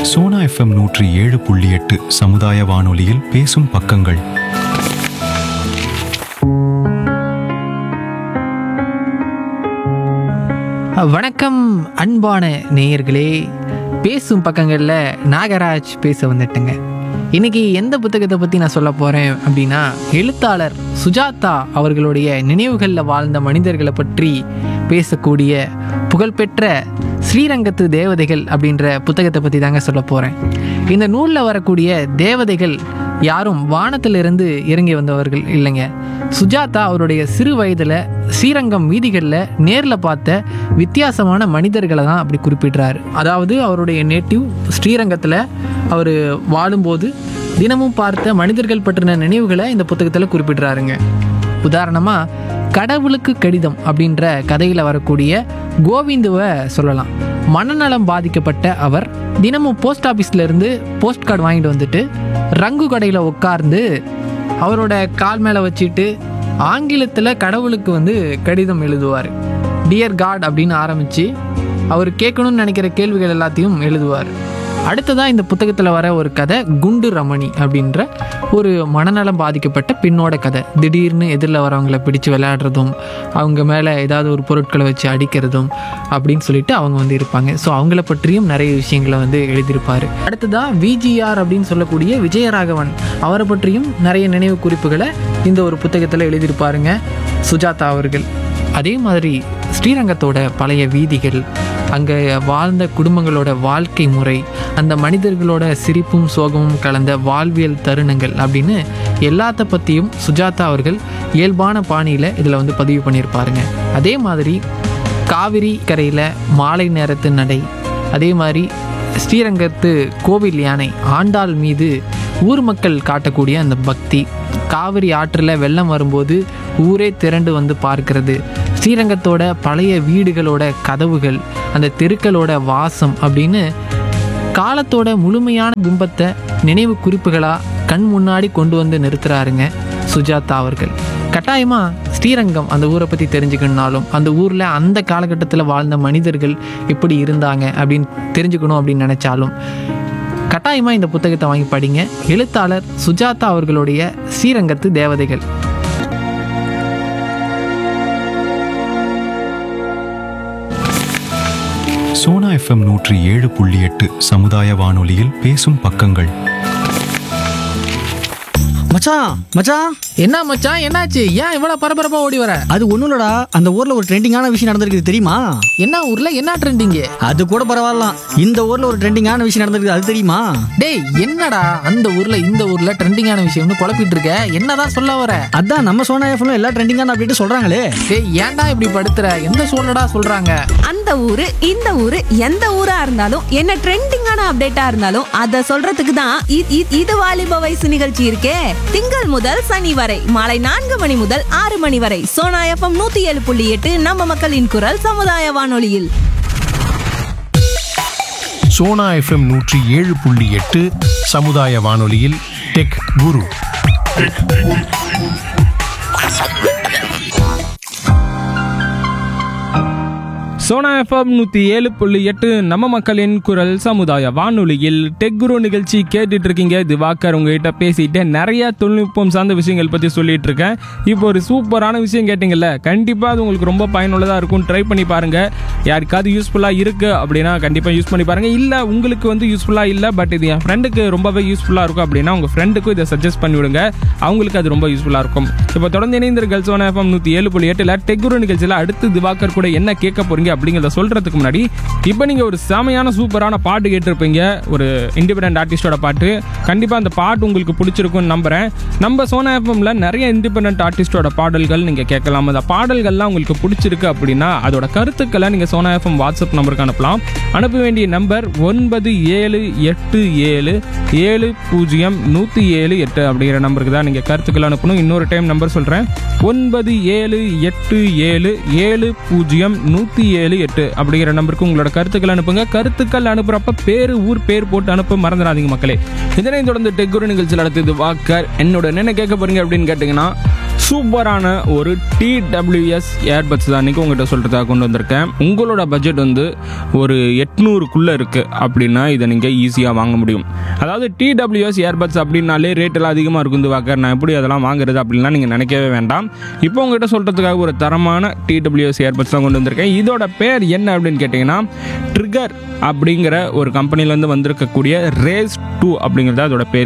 Sona FM நூற்றி ஏழு புள்ளி எட்டு சமுதாய வானொலியில் பேசும் பக்கங்கள் வணக்கம் அன்பான நேயர்களே பேசும் பக்கங்களில் நாகராஜ் பேச வந்துட்டேங்க இன்னைக்கு எந்த புத்தகத்தை பற்றி நான் சொல்ல போகிறேன் அப்படின்னா எழுத்தாளர் சுஜாதா அவர்களுடைய நினைவுகளில் வாழ்ந்த மனிதர்களை பற்றி பேசக்கூடிய புகழ்பெற்ற ஸ்ரீரங்கத்து தேவதைகள் அப்படின்ற புத்தகத்தை பற்றி தாங்க சொல்ல போகிறேன் இந்த நூலில் வரக்கூடிய தேவதைகள் யாரும் வானத்திலிருந்து இறங்கி வந்தவர்கள் இல்லைங்க சுஜாதா அவருடைய சிறு வயதில் ஸ்ரீரங்கம் வீதிகளில் நேரில் பார்த்த வித்தியாசமான மனிதர்களை தான் அப்படி குறிப்பிடுறாரு அதாவது அவருடைய நேட்டிவ் ஸ்ரீரங்கத்தில் அவர் வாழும்போது தினமும் பார்த்த மனிதர்கள் பற்றின நினைவுகளை இந்த புத்தகத்தில் குறிப்பிடுறாருங்க உதாரணமாக கடவுளுக்கு கடிதம் அப்படின்ற கதையில் வரக்கூடிய கோவிந்துவை சொல்லலாம் மனநலம் பாதிக்கப்பட்ட அவர் தினமும் போஸ்ட் ஆஃபீஸ்ல இருந்து போஸ்ட் கார்டு வாங்கிட்டு வந்துட்டு ரங்கு கடையில் உட்கார்ந்து அவரோட கால் மேலே வச்சுட்டு ஆங்கிலத்தில் கடவுளுக்கு வந்து கடிதம் எழுதுவார் டியர் காட் அப்படின்னு ஆரம்பித்து அவர் கேட்கணும்னு நினைக்கிற கேள்விகள் எல்லாத்தையும் எழுதுவார் அடுத்ததாக இந்த புத்தகத்தில் வர ஒரு கதை குண்டு ரமணி அப்படின்ற ஒரு மனநலம் பாதிக்கப்பட்ட பெண்ணோட கதை திடீர்னு எதிரில் வரவங்கள பிடிச்சு விளையாடுறதும் அவங்க மேலே ஏதாவது ஒரு பொருட்களை வச்சு அடிக்கிறதும் அப்படின்னு சொல்லிட்டு அவங்க வந்து இருப்பாங்க ஸோ அவங்கள பற்றியும் நிறைய விஷயங்களை வந்து எழுதியிருப்பார் அடுத்ததாக விஜிஆர் அப்படின்னு சொல்லக்கூடிய விஜயராகவன் அவரை பற்றியும் நிறைய நினைவு குறிப்புகளை இந்த ஒரு புத்தகத்தில் எழுதியிருப்பாருங்க சுஜாதா அவர்கள் அதே மாதிரி ஸ்ரீரங்கத்தோட பழைய வீதிகள் அங்கே வாழ்ந்த குடும்பங்களோட வாழ்க்கை முறை அந்த மனிதர்களோட சிரிப்பும் சோகமும் கலந்த வாழ்வியல் தருணங்கள் அப்படின்னு எல்லாத்த பற்றியும் சுஜாதா அவர்கள் இயல்பான பாணியில் இதில் வந்து பதிவு பண்ணியிருப்பாருங்க அதே மாதிரி காவிரி கரையில் மாலை நேரத்து நடை அதே மாதிரி ஸ்ரீரங்கத்து கோவில் யானை ஆண்டாள் மீது ஊர் மக்கள் காட்டக்கூடிய அந்த பக்தி காவிரி ஆற்றில் வெள்ளம் வரும்போது ஊரே திரண்டு வந்து பார்க்கிறது ஸ்ரீரங்கத்தோட பழைய வீடுகளோட கதவுகள் அந்த தெருக்களோட வாசம் அப்படின்னு காலத்தோட முழுமையான பிம்பத்தை நினைவு குறிப்புகளாக கண் முன்னாடி கொண்டு வந்து நிறுத்துறாருங்க சுஜாதா அவர்கள் கட்டாயமாக ஸ்ரீரங்கம் அந்த ஊரை பற்றி தெரிஞ்சுக்கணுனாலும் அந்த ஊரில் அந்த காலகட்டத்தில் வாழ்ந்த மனிதர்கள் எப்படி இருந்தாங்க அப்படின்னு தெரிஞ்சுக்கணும் அப்படின்னு நினச்சாலும் கட்டாயமாக இந்த புத்தகத்தை வாங்கி படிங்க எழுத்தாளர் சுஜாதா அவர்களுடைய ஸ்ரீரங்கத்து தேவதைகள் சோனா எஃப்எம் நூற்றி ஏழு புள்ளி எட்டு சமுதாய வானொலியில் பேசும் பக்கங்கள் மச்சான் மச்சான் என்ன மச்சான் என்னாச்சு ஏன் இவ்வளோ பரபரப்பாக ஓடி வர அது ஒன்றும் இல்லடா அந்த ஊர்ல ஒரு ட்ரெண்டிங்கான விஷயம் நடந்திருக்குது தெரியுமா என்ன ஊரில் என்ன ட்ரெண்டிங்கு அது கூட பரவாயில்லாம் இந்த ஊர்ல ஒரு ட்ரெண்டிங்கான விஷயம் நடந்திருக்குது அது தெரியுமா டேய் என்னடா அந்த ஊர்ல இந்த ஊர்ல ட்ரெண்டிங்கான விஷயம்னு குழப்பிட்டு இருக்க என்னதான் சொல்ல வர அதான் நம்ம சோனா எஃப்எம் எல்லா ட்ரெண்டிங்கான அப்படின்ட்டு சொல்றாங்களே டேய் ஏன்டா இப்படி படுத்துற எந்த சூழ்நிடா சொல்றாங்க அந்த ஊரு இந்த ஊரு எந்த ஊரா இருந்தாலும் என்ன ட்ரெண்டிங்கான அப்டேட்டா இருந்தாலும் அத சொல்றதுக்கு தான் இ- இ- இது வாலிப வயசு நிகழ்ச்சி இருக்கே திங்கள் முதல் சனி வரை மாலை நான்கு மணி முதல் ஆறு மணி வரை சோனா எஃப்எம் நூத்தி ஏழு புள்ளி எட்டு நம்ம மக்களின் குரல் சமுதாய வானொலியில் சோனா எஃப்எம் நூற்றி ஏழு புள்ளி எட்டு சமுதாய வானொலியில் டெக் குரு சோனா எஃப்எம் நூற்றி ஏழு புள்ளி எட்டு நம்ம மக்களின் குரல் சமுதாய வானொலியில் டெக் குரு நிகழ்ச்சி கேட்டுட்டு இருக்கீங்க திவாகர் உங்ககிட்ட பேசிட்டு நிறைய தொழில்நுட்பம் சார்ந்த விஷயங்கள் பற்றி சொல்லிட்டு இருக்கேன் இப்போ ஒரு சூப்பரான விஷயம் கேட்டிங்கல்ல கண்டிப்பாக அது உங்களுக்கு ரொம்ப பயனுள்ளதாக இருக்கும் ட்ரை பண்ணி பாருங்க யாருக்காவது யூஸ்ஃபுல்லாக இருக்கு அப்படின்னா கண்டிப்பாக யூஸ் பண்ணி பாருங்க இல்லை உங்களுக்கு வந்து யூஸ்ஃபுல்லாக இல்லை பட் இது என் ஃப்ரெண்டுக்கு ரொம்பவே யூஸ்ஃபுல்லாக இருக்கும் அப்படின்னா உங்கள் ஃப்ரெண்டுக்கும் இதை சஜஸ்ட் பண்ணி விடுங்க அவங்களுக்கு அது ரொம்ப யூஸ்ஃபுல்லாக இருக்கும் இப்போ தொடர்ந்து இணைந்திருங்கள் சோனா எஃப்எம் நூற்றி ஏழு புள்ளி எட்டில் டெக் குரு நிகழ்ச்சியில் அடுத்து திவாகர் கூட என்ன கேட்க போறீங்க அப்படிங்கிறத சொல்றதுக்கு முன்னாடி இப்போ நீங்க ஒரு செமையான சூப்பரான பாட்டு கேட்டிருப்பீங்க ஒரு இண்டிபெண்டன்ட் ஆர்டிஸ்டோட பாட்டு கண்டிப்பா அந்த பாட்டு உங்களுக்கு பிடிச்சிருக்கும்னு நம்புறேன் நம்ம சோனா எஃப்எம்ல நிறைய இண்டிபெண்டன்ட் ஆர்டிஸ்டோட பாடல்கள் நீங்க கேட்கலாம் அந்த பாடல்கள்லாம் உங்களுக்கு பிடிச்சிருக்கு அப்படின்னா அதோட கருத்துக்களை நீங்க சோனா எஃப்எம் வாட்ஸ்அப் நம்பருக்கு அனுப்பலாம் அனுப்ப வேண்டிய நம்பர் ஒன்பது ஏழு எட்டு ஏழு ஏழு பூஜ்ஜியம் நூற்றி ஏழு எட்டு அப்படிங்கிற நம்பருக்கு தான் நீங்கள் கருத்துக்கள் அனுப்பணும் இன்னொரு டைம் நம்பர் சொல்கிறேன் ஒன்பது ஏழு எட்டு ஏழு ஏழு பூஜ்ஜியம் நூற்றி ஏழு எட்டு அப்படிங்கிற நம்பருக்கு உங்களோட கருத்துக்கள் அனுப்புங்க கருத்துக்கள் அனுப்புறப்ப பேர் ஊர் பேர் போட்டு அனுப்ப மறந்துடாதீங்க மக்களே இதனை தொடர்ந்து டெக்குரு நிகழ்ச்சியில் அடுத்தது வாக்கர் என்னோட என்ன கேட்க போறீங்க அப்படின்னு கேட்டிங்கன்னா சூப்பரான ஒரு டிடபிள்யூஎஸ் ஏர்பட்ஸ் தான் இன்றைக்கி உங்கள்கிட்ட சொல்கிறதுக்காக கொண்டு வந்திருக்கேன் உங்களோட பட்ஜெட் வந்து ஒரு எட்நூறுக்குள்ளே இருக்குது அப்படின்னா இதை நீங்கள் ஈஸியாக வாங்க முடியும் அதாவது டிடபிள்யூஎஸ் ஏர்பட்ஸ் அப்படின்னாலே ரேட் எல்லாம் அதிகமாக இருக்கும் வாக்கர் நான் எப்படி அதெல்லாம் வாங்குறது அப்படின்லாம் நீங்கள் நினைக்கவே வேண்டாம் இப்போ உங்கள்கிட்ட சொல்கிறதுக்காக ஒரு தரமான டிடபிள்யூஎஸ் ஏர்பட்ஸ் தான் கொண்டு வந்திருக்கேன் இதோட பேர் என்ன அப்படின்னு கேட்டிங்கன்னா ட்ரிகர் அப்படிங்கிற ஒரு கம்பெனிலேருந்து வந்திருக்கக்கூடிய ரேஸ் டூ அப்படிங்கிறது அதோட பேர்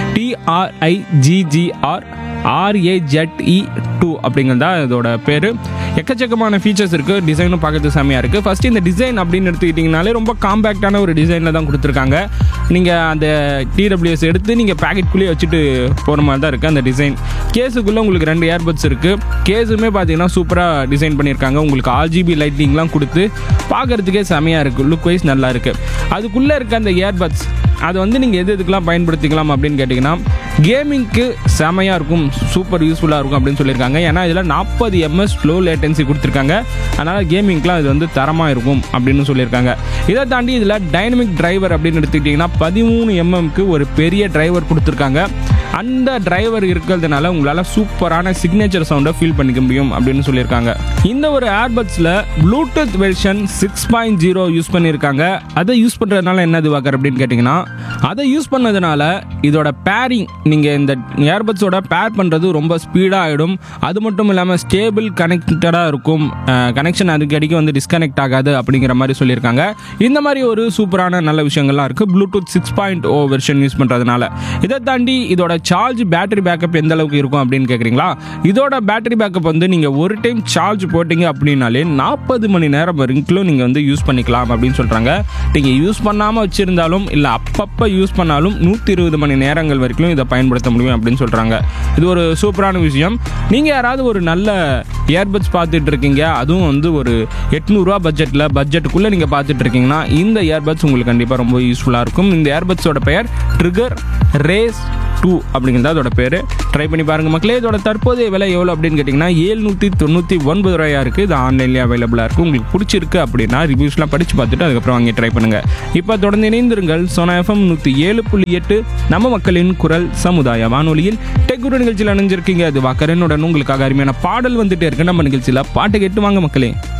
டிஆர்ஐஜிஜிஆர் ஆர்ஏஜெட்இ டூ அப்படிங்கிறது தான் இதோட பேர் எக்கச்சக்கமான ஃபீச்சர்ஸ் இருக்குது டிசைனும் பார்க்கறது செம்மையாக இருக்குது ஃபஸ்ட்டு இந்த டிசைன் அப்படின்னு எடுத்துக்கிட்டிங்கனாலே ரொம்ப காம்பேக்டான ஒரு டிசைனில் தான் கொடுத்துருக்காங்க நீங்கள் அந்த டிடபிள்யூஎஸ் எடுத்து நீங்கள் பேக்கெட்குள்ளேயே வச்சுட்டு போகிற மாதிரி தான் இருக்குது அந்த டிசைன் கேஸுக்குள்ளே உங்களுக்கு ரெண்டு ஏர்பட்ஸ் இருக்குது கேஸுமே பார்த்தீங்கன்னா சூப்பராக டிசைன் பண்ணியிருக்காங்க உங்களுக்கு ஆர்ஜிபி லைட்டிங்லாம் கொடுத்து பார்க்குறதுக்கே செமையாக இருக்குது லுக் வைஸ் நல்லா இருக்குது அதுக்குள்ளே இருக்க அந்த ஏர்பட்ஸ் அதை வந்து நீங்கள் எது எதுக்கெல்லாம் பயன்படுத்திக்கலாம் அப்படின்னு கேட்டிங்கன்னா கேமிங்க்கு செமையாக இருக்கும் சூப்பர் யூஸ்ஃபுல்லாக இருக்கும் அப்படின்னு சொல்லியிருக்காங்க ஏன்னா இதில் நாற்பது எம்எஸ் ஸ்லோ லேட்டன்சி கொடுத்துருக்காங்க அதனால் கேமிங்க்குலாம் இது வந்து தரமாக இருக்கும் அப்படின்னு சொல்லியிருக்காங்க இதை தாண்டி இதில் டைனமிக் டிரைவர் அப்படின்னு எடுத்துக்கிட்டிங்கன்னா பதிமூணு எம்எம்க்கு ஒரு பெரிய டிரைவர் கொடுத்துருக்காங்க அந்த டிரைவர் இருக்கிறதுனால உங்களால் சூப்பரான சிக்னேச்சர் சவுண்டை ஃபீல் பண்ணிக்க முடியும் அப்படின்னு சொல்லியிருக்காங்க இந்த ஒரு ஏர்பட்ஸில் Bluetooth version six point zero use பண்ணியிருக்காங்க அதை யூஸ் பண்ணுறதுனால என்ன இதுவாக்கர் அப்படின்னு கேட்டிங்கன்னா அதை யூஸ் பண்ணதுனால இதோட பேரிங் நீங்கள் இந்த ஏர்பட்ஸோட பேர் பண்ணுறது ரொம்ப ஸ்பீடாக ஆகிடும் அது மட்டும் இல்லாமல் ஸ்டேபிள் கனெக்டடாக இருக்கும் கனெக்ஷன் அடிக்கடிக்கு வந்து டிஸ்கனெக்ட் ஆகாது அப்படிங்கிற மாதிரி சொல்லியிருக்காங்க இந்த மாதிரி ஒரு சூப்பரான நல்ல விஷயங்கள்லாம் இருக்குது Bluetooth six point O version use பண்ணுறதுனால இதை தாண்டி இதோட சார்ஜ் பேட்டரி பேக்கப் எந்த அளவுக்கு இருக்கும் அப்படின்னு கேட்குறீங்களா இதோட பேட்டரி பேக்கப் வந்து நீங்கள் ஒரு டைம் சார்ஜ் போட்டிங்க அப்படின்னாலே நாற்பது மணி நேரம் வரைக்கும் நீங்கள் வந்து யூஸ் பண்ணிக்கலாம் அப்படின்னு சொல்கிறாங்க நீங்கள் யூஸ் பண்ணாமல் வச்சுருந்தாலும் இல்லை அப்பப்போ யூஸ் பண்ணாலும் நூற்றி இருபது மணி நேரங்கள் வரைக்கும் இதை பயன்படுத்த முடியும் அப்படின்னு சொல்கிறாங்க இது ஒரு சூப்பரான விஷயம் நீங்கள் யாராவது ஒரு நல்ல இயர்பட்ஸ் பார்த்துட்டு இருக்கீங்க அதுவும் வந்து ஒரு எட்நூறுரூவா பட்ஜெட்டில் பட்ஜெட்டுக்குள்ளே நீங்கள் பார்த்துட்டு இருக்கீங்கன்னா இந்த இயர்பட்ஸ் உங்களுக்கு கண்டிப்பாக ரொம்ப யூஸ்ஃபுல்லாக இருக்கும் இந்த இயர்பட்ஸோட பெயர் ட்ரிகர் ரேஸ் டூ அப்படிங்கிறது அதோட பேர் ட்ரை பண்ணி பாருங்கள் மக்களே இதோட தற்போதைய விலை எவ்வளோ அப்படின்னு கேட்டிங்கன்னா ஏழ்நூற்றி தொண்ணூற்றி ஒன்பது ரூபாயா இருக்குது இது ஆன்லைன்லேயே அவைலபிளாக இருக்குது உங்களுக்கு பிடிச்சிருக்கு அப்படின்னா ரிவ்யூஸ்லாம் படித்து பார்த்துட்டு அதுக்கப்புறம் வாங்கி ட்ரை பண்ணுங்கள் இப்போ தொடர்ந்து இணைந்திருங்கள் சோனா எஃப்எம் நூற்றி ஏழு புள்ளி எட்டு நம்ம மக்களின் குரல் சமுதாய வானொலியில் டெக்குரு நிகழ்ச்சியில் அணிஞ்சிருக்கீங்க அது வாக்கரனுடன் உங்களுக்காக அருமையான பாடல் வந்துட்டே இருக்கு நம்ம நிகழ்ச்சியில் பாட்டு கேட்டு வாங்க மக்களே